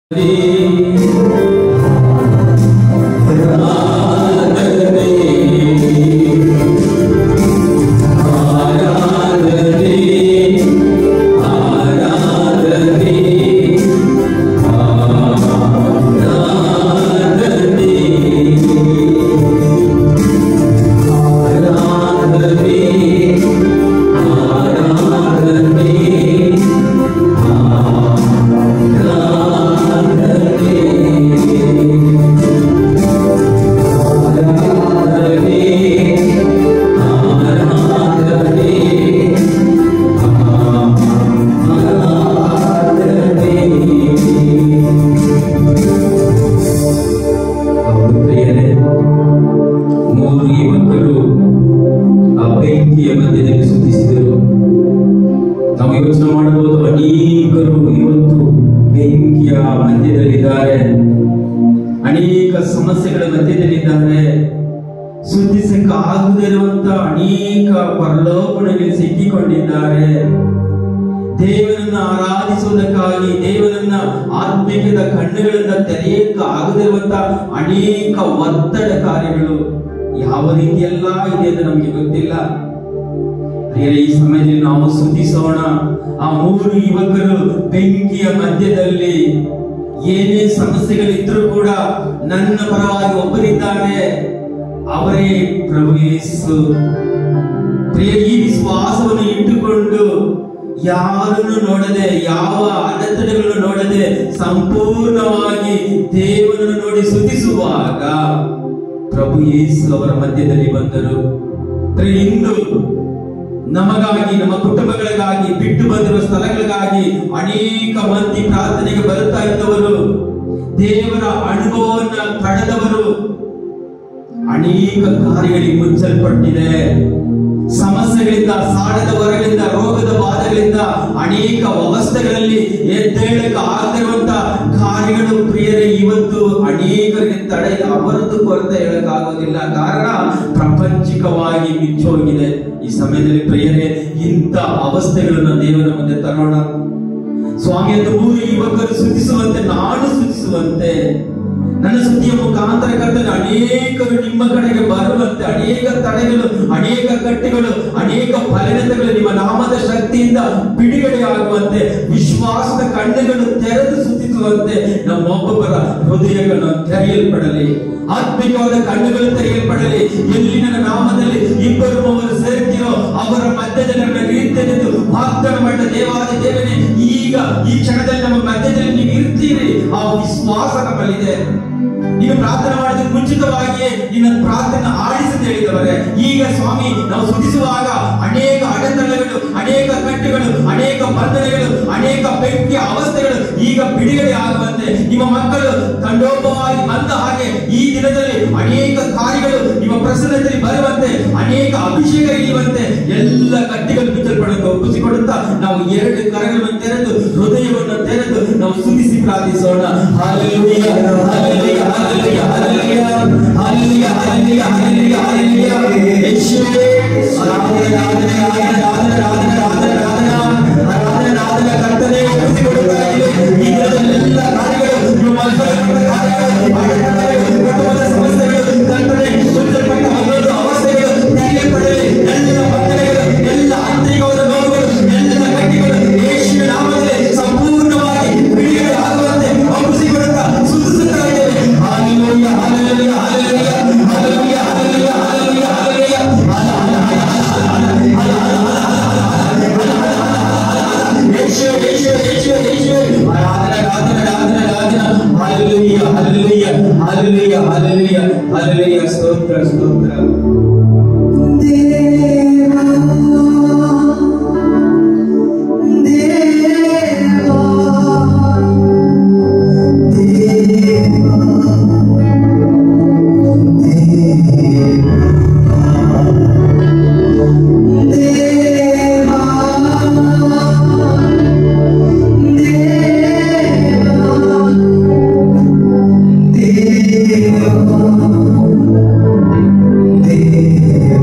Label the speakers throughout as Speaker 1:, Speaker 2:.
Speaker 1: ಹೌದು ಪ್ರಿಯರೇ ಮೂರು ಯುವಕರು ಆ ಬೆಂಕಿಯ ಮಧ್ಯದಲ್ಲಿ ಸುತ್ತಿಸಿದರು ನಾವು ಯೋಚನೆ ಮಾಡಬಹುದು ಅನೇಕರು ಇವತ್ತು ಬೆಂಕಿಯ ಮಧ್ಯದಲ್ಲಿದ್ದಾರೆ ಅನೇಕ ಸಮಸ್ಯೆಗಳ ಮಧ್ಯದಲ್ಲಿದ್ದಾರೆ ಸುದ್ದಿಸಕ್ಕೆ ಆಗದಿರುವಂತ ಅನೇಕ ಪರಲೋಕಗಳಲ್ಲಿ ಸಿಕ್ಕಿಕೊಂಡಿದ್ದಾರೆ ದೇವರನ್ನ ಆರಾಧಿಸುವುದಕ್ಕಾಗಿ ದೇವರನ್ನ ಆತ್ಮಿಕದ ಕಣ್ಣುಗಳಿಂದ ತೆರೆಯಕ್ಕೆ ಆಗದಿರುವಂತ ಅನೇಕ ಒತ್ತಡ ಕಾರ್ಯಗಳು ಯಾವ ರೀತಿಯೆಲ್ಲ ಇದೆ ಅಂತ ನಮ್ಗೆ ಗೊತ್ತಿಲ್ಲ ಪ್ರಿಯರೇ, ಈ ಸಮಯದಲ್ಲಿ ನಾವು ಸುದ್ದಿಸೋಣ ಆ ಮೂರು ಯುವಕರು ಬೆಂಕಿಯ ಮಧ್ಯದಲ್ಲಿ ಏನೇ ಸಮಸ್ಯೆಗಳಿದ್ರೂ ಕೂಡ ನನ್ನ ಪರವಾಗಿ ಒಬ್ಬರಿದ್ದಾರೆ ಅವರೇ ಪ್ರಭು ಯೇಸು ಪ್ರಿಯ ಈ ವಿಶ್ವಾಸವನ್ನು ಇಟ್ಟುಕೊಂಡು ಯಾರನ್ನು ನೋಡದೆ ಯಾವ ಅಡೆತಡೆಗಳನ್ನು ನೋಡದೆ ಸಂಪೂರ್ಣವಾಗಿ ದೇವರನ್ನು ನೋಡಿ ಸುತಿಸುವಾಗ ಪ್ರಭು ಯೇಸು ಅವರ ಮಧ್ಯದಲ್ಲಿ ಬಂದರು ಪ್ರಿಯ, ಇಂದು ನಮಗಾಗಿ ನಮ್ಮ ಕುಟುಂಬಗಳಿಗಾಗಿ ಬಿಟ್ಟು ಬಂದಿರುವ ಸ್ಥಳಗಳಿಗಾಗಿ ಅನೇಕ ಮಂದಿ ಪ್ರಾರ್ಥನೆಗೆ ಬರುತ್ತಾ ಇದ್ದವರು ದೇವರ ಅನುಭವವನ್ನ ಪಡೆದವರು ಅನೇಕ ಕಾರ್ಯಗಳಿಗೆ ಮುಚ್ಚಲ್ಪಟ್ಟಿದೆ ಸಮಸ್ಯೆಗಳಿಂದ ಸಾಲದ ಹೊರಗಳಿಂದ ರೋಗದ ಬಾಧೆಗಳಿಂದ ಅನೇಕ ಅವಸ್ಥೆಗಳಲ್ಲಿ ಎದ್ದೇಳಕ್ಕೆ ಆಗದಿರುವಂತ ಕಾರ್ಯಗಳು ಪ್ರಿಯರೇ ಇವತ್ತು ಅನೇಕರಿಗೆ ತಡೆ ಅವರದ್ದು ಕೊರತೆ ಹೇಳಕ್ಕಾಗೋದಿಲ್ಲ ಕಾರಣ ಪ್ರಪಂಚಿಕವಾಗಿ ಮಿಚ್ಚೋಗಿದೆ ಈ ಸಮಯದಲ್ಲಿ ಪ್ರಿಯರೇ ಇಂಥ ಅವಸ್ಥೆಗಳನ್ನು ದೇವರ ಮುಂದೆ ತರೋಣ ಸ್ವಾಮಿ ಎಂದು ಮೂರು ಯುವಕರು ಸುತಿಸುವಂತೆ ನಾನು ಸುತಿಸುವಂತೆ ನನ್ನ ಸುದ್ದಿಯ ಮುಖಾಂತರ ಕರ್ತನೆ ಅನೇಕರು ನಿಮ್ಮ ಕಡೆಗೆ ಬರುವಂತೆ ಅನೇಕ ತಡೆಗಳು ಅನೇಕ ಕಟ್ಟೆಗಳು ಅನೇಕ ಫಲನತೆಗಳು ನಿಮ್ಮ ನಾಮದ ಶಕ್ತಿಯಿಂದ ಬಿಡುಗಡೆಯಾಗುವಂತೆ ವಿಶ್ವಾಸದ ಕಣ್ಣುಗಳು ತೆರೆದು ಸುತ್ತಿಸುವಂತೆ ನಮ್ಮೊಬ್ಬೊಬ್ಬರ ಹೃದಯಗಳನ್ನು ತೆರೆಯಲ್ಪಡಲಿ ಆತ್ಮಿಕವಾದ ಕಣ್ಣುಗಳು ತೆರೆಯಲ್ಪಡಲಿ ಎಲ್ಲಿ ನನ್ನ ನಾಮದಲ್ಲಿ ಇಬ್ಬರು ಮೂವರು ಸೇರ್ತಿರೋ ಅವರ ಮಧ್ಯದಲ್ಲಿ ನನ್ನ ನಿಂತೆನೆಂದು ವಾಗ್ದಾನ ಮಾಡಿದ ದೇವಾದ ದೇವನೇ ಈಗ ಈ ಕ್ಷಣದಲ್ಲಿ ನಮ್ಮ ಮಧ್ಯದಲ್ಲಿ ನೀವು ಇರ್ತೀರಿ ಆ ವಿಶ್ವಾಸ ನಮ್ಮಲ್ಲಿದೆ ನೀನು ಪ್ರಾರ್ಥನೆ ಮಾಡಿದ ಮುಂಚಿತವಾಗಿಯೇ ನಿನ್ನ ಪ್ರಾರ್ಥನೆ ಆಡಿಸಿ ಹೇಳಿದವರೇ ಈಗ ಸ್ವಾಮಿ ನಾವು ಸುಧಿಸುವಾಗ ಅನೇಕ ಅಡೆತಡೆಗಳು ಅನೇಕ ಕಟ್ಟುಗಳು ಅನೇಕ ಬಂಧನಗಳು ಅನೇಕ ಬೆಂಕಿಯ ಅವಸ್ಥೆಗಳು ಈಗ ಬಿಡುಗಡೆ ಆಗುವಂತೆ ನಿಮ್ಮ ಮಕ್ಕಳು ತಂಡೋಪವಾಗಿ ಬಂದ ಹಾಗೆ ಈ ದಿನದಲ್ಲಿ ಅನೇಕ ಕಾರ್ಯಗಳು ನಿಮ್ಮ ಪ್ರಸನ್ನತೆಯಲ್ಲಿ ಬರುವಂತೆ ಅನೇಕ ಅಭಿಷೇಕ ಇಳಿಯುವಂತೆ ಎಲ್ಲ ಕಟ್ಟಿಗಳು ಬಿಚ್ಚಲ್ಪಡಕ್ಕೆ ಒಪ್ಪಿಸಿಕೊಡುತ್ತಾ ನಾವು ಎರಡು ಕರಗಳನ್ನು ತೆರೆದು ಹೃದಯವನ್ನು ತೆರೆದು ನಾವು ಸುಧಿಸಿ ಪ್ರಾರ್ಥಿಸೋಣ hallelujah hallelujah hallelujah hallelujah hallelujah hallelujah hallelujah hallelujah ಯೇಸುವೇ ಆರಾಧನೆ ಆರಾಧನೆ ಆರಾಧನೆ ಆರಾಧನೆ ಆರಾಧನೆ ಆರಾಧನೆ ಆರಾಧನೆ ಆರಾಧನೆ ಕರ್ತನೆ ಒಪ್ಪಿಸಿಕೊಡುತ್ತಾ ಇದ್ದೇವೆ. ಈ ದಿನದಲ್ಲೆಲ್ಲ ಕಾರ್ಯಗಳು ನಿಮ್ಮ ಮಕ್ಕಳ ಕಾರ್ಯಗಳು ಅಡೆತಡೆಗಳು, ಕುಟುಂಬದ ಸಮಸ್ಯೆಗಳು ಕರ್ತನೆ ಸುತ್ತಲ್ಪಟ್ಟ ಹಲವಾರು ಅವಸ್ಥೆಗಳು ತೆರೆಯಲ್ಪಡಲಿ ಎಲ್ಲ ಬಂಧನಗಳು ಎಲ್ಲ ಆಂತರಿಕವಾದ ನೋವುಗಳು ಎಲ್ಲ ಕಟ್ಟಿಗಳು ಯೇಸುವಿನ ನಾಮದಲ್ಲಿ ಸಂಪೂರ್ಣವಾಗಿ ಬಿಡುಗಡೆ ಆಗುವಂತೆ ಒಪ್ಪಿಸಿಕೊಡುತ್ತಾ ಸುತ್ತಿಸುತ್ತಾ ಇದ್ದೇವೆ hallelujah hallelujah hallelujah hallelujah hallelujah hallelujah hallelujah Yesu Yesu Yesu Yesu ಆರಾಧನೆ ಆರಾಧನೆ ಆರಾಧನೆ ಆರಾಧನೆ hallelujah hallelujah hallelujah hallelujah hallelujah ಸ್ತೋತ್ರ ಸ್ತೋತ್ರ
Speaker 2: ದೇವ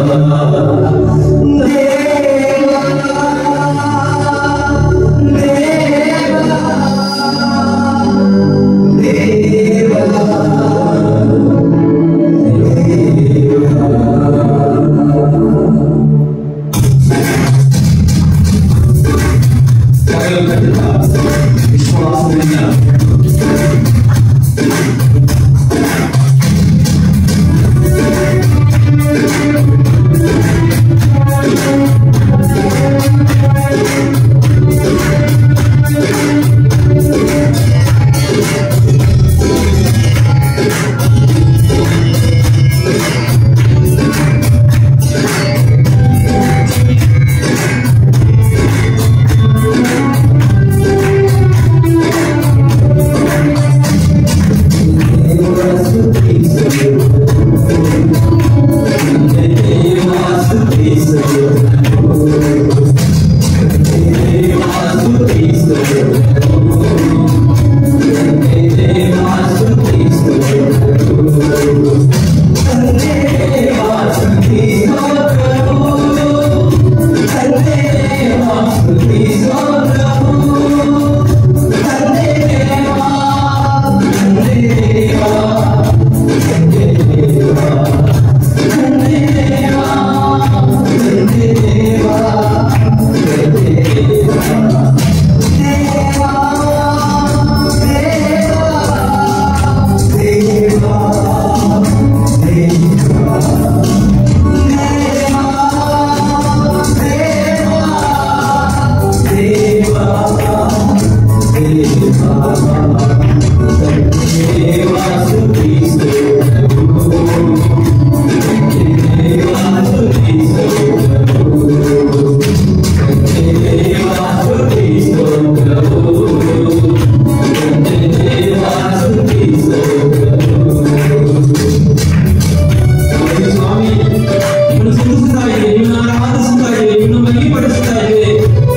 Speaker 1: ಸ್ವಾಮಿ ನಿಮ್ಮನ್ನು ಸ್ತುತಿಸ್ತಾ ಇದ್ದೇವೆ ನಿಮ್ಮನ್ನು ಆರಾಧಿಸ್ತಾ ಇದ್ದೇವೆ ನಿಮ್ಮನ್ನು ಮಹಿಮೆಪಡಿಸ್ತಾ ಇದ್ದೇವೆ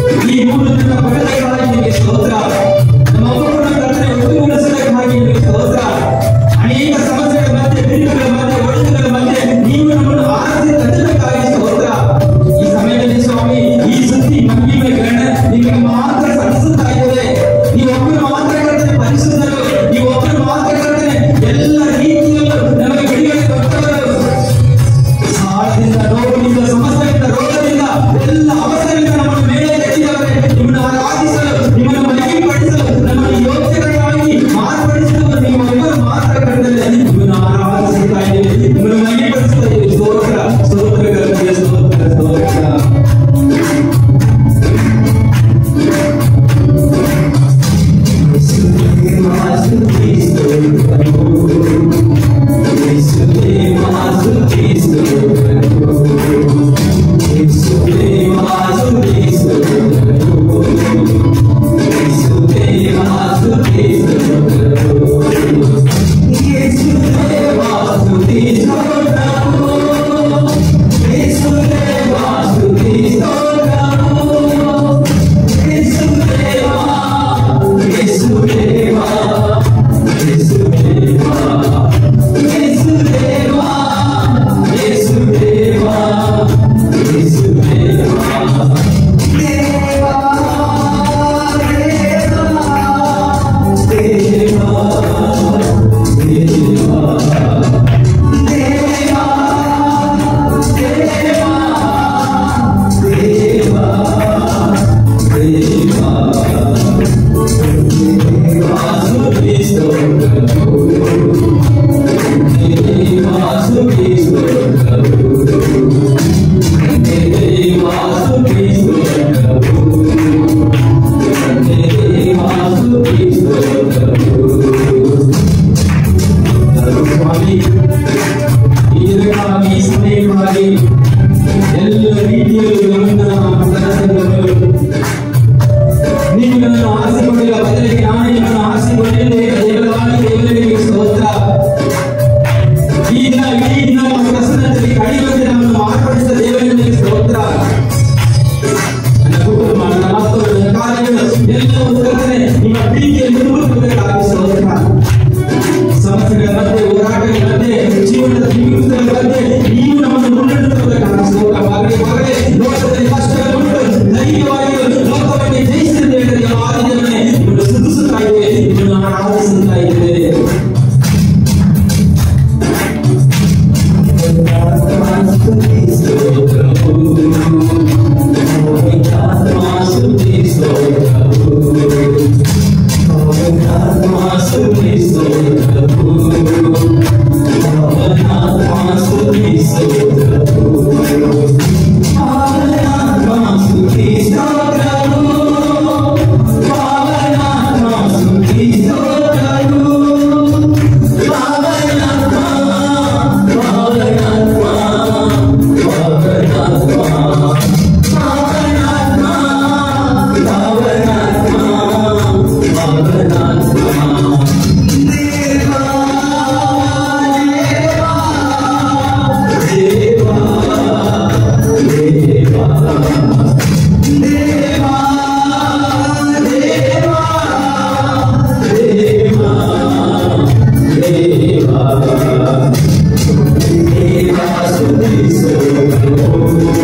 Speaker 1: ಈ ಮೂರು ದಿನ ಪಡೆದಕ್ಕಾಗಿ ನಿಮಗೆ ಸ್ತೋತ್ರ ನಮ್ಮ ಒಬ್ಬೊಬ್ಬರ ಕರ್ತನೆ ಒಟ್ಟುಗೂಡಿಸಲಿಕ್ಕಾಗಿ ನಿಮಗೆ ಸ್ತೋತ್ರ ಅನೇಕ ಸಮಸ್ಯೆಗಳ ಮಧ್ಯೆ ಬಿರುಕುಗಳ ಮಧ್ಯೆ ಒಡೆತಗಳ ಮಧ್ಯೆ ನೀವು ನಮ್ಮನ್ನು ಆರಾಧಿಸಿ ತಟ್ಟಬೇಕಾಗಿ ಸ್ತೋತ್ರ ಈ ಸಮಯದಲ್ಲಿ ಸ್ವಾಮಿ ಈ ಸುದ್ದಿ ಮಹಿಮೆ ಗಣ ನಿಮಗೆ ಮಾತ್ರ ಸಲ್ಲಿಸುತ್ತಾ ಇದ್ದೇವೆ ನೀವು ಒಬ್ಬರು ಮಾತ್ರ ಕರ್ತನೆ ಪರಿಶುದ್ಧರು ನೀವು ಒಬ್ಬರು ಮಾತ್ರ ಕರ್ತನೆ ಎಲ್ಲ ರೀತಿಯಲ್ಲೂ ನಮಗೆ ಬಿಡುಗಡೆ ಕೊಟ್ಟವರು ಸಾಲದಿಂದ ನೋವಿನಿಂದ ಸಮಸ್ಯೆಯಿಂದ ರೋಗದಿಂದ ಎಲ್ಲ ಅವಸರದಿಂದ ನಮ್ಮನ್ನು ಮೇಲೆ ಎತ್ತಿದವರೇ ನಿಮ್ಮನ್ನು ಆರಾಧಿಸಲು ನಿಮ್ಮನ್ನು ಮಹಿಮೆಪಡಿಸಲು ನಮ್ಮನ್ನು ಯೋಗ್ಯರಾಗಿ ಮಾರ್ಪಡಿಸಿದವರು ನೀವು ಒಬ್ಬರು ಮಾತ್ರ ಕಂಡರೆ ನಿಮ್ಮನ್ನು ಆರಾಧಿಸುತ್ತಾ ಇದ್ದೇವೆ ನಿಮ್ಮನ್ನು ಮಹಿಮೆಪಡಿಸ್ತಾ ಇದ್ದೇವೆ ಸ್ತೋತ್ರ ಸ್ತೋತ್ರಗಳಿಗೆ ಸ್ತೋತ್ರ ಸ್ತೋತ್ರ ಸ್ವಾಮಿ ಇದಕ್ಕಾಗಿ ಈ ಸಮಯಕ್ಕಾಗಿ ಎಲ್ಲ ರೀತಿಯಲ್ಲೂ ನಮ್ಮನ್ನು ಕರೆತಂದವರು ನೀವು ನನ್ನನ್ನು ಆರಿಸಿಕೊಂಡಿಲ್ಲ ಬದಲಿಗೆ ನಾನು ನಿಮ್ಮನ್ನು ಆರಿಸಿಕೊಂಡಿದ್ದೆ ದೇವರಾಗಿ ದೇವರಿಗೆ ಸ್ತೋತ್ರ ಈ ದಿನ ಇಡೀ ದಿನ ನಮ್ಮ ಪ್ರಸನ್ನತೆಗೆ ಕಡಿಮೆ ನಮ್ಮನ್ನು ಮಾರ್ಪಡಿಸಿದ ದೇವರಿಗೆ ಸ್ತೋತ್ರ ನನ್ನ ಕುಟುಂಬ ನನ್ನ ಮಕ್ಕಳು ನನ್ನ ಕಾರ್ಯಗಳು ಎಲ್ಲವೂ ಕರ್ತನೆ ನಿಮ್ಮ ಪ್ರೀತಿಯನ್ನು ಮುರುಕಬೇಕಾಗಿ ಸ್ತೋತ್ರ ಸಮಸ್ಯೆಗಳ ಮಧ್ಯೆ ಹೋರಾಟಗಳ ಮಧ್ಯೆ ಜೀವನದ ಜೀವಿತಗಳ ಮಧ್ಯೆ ನೀವು ನಮ್ಮನ್ನು ಮುನ್ನಡೆಸಬೇಕಾಗಿ
Speaker 2: ವಂದಿಸುವೆನು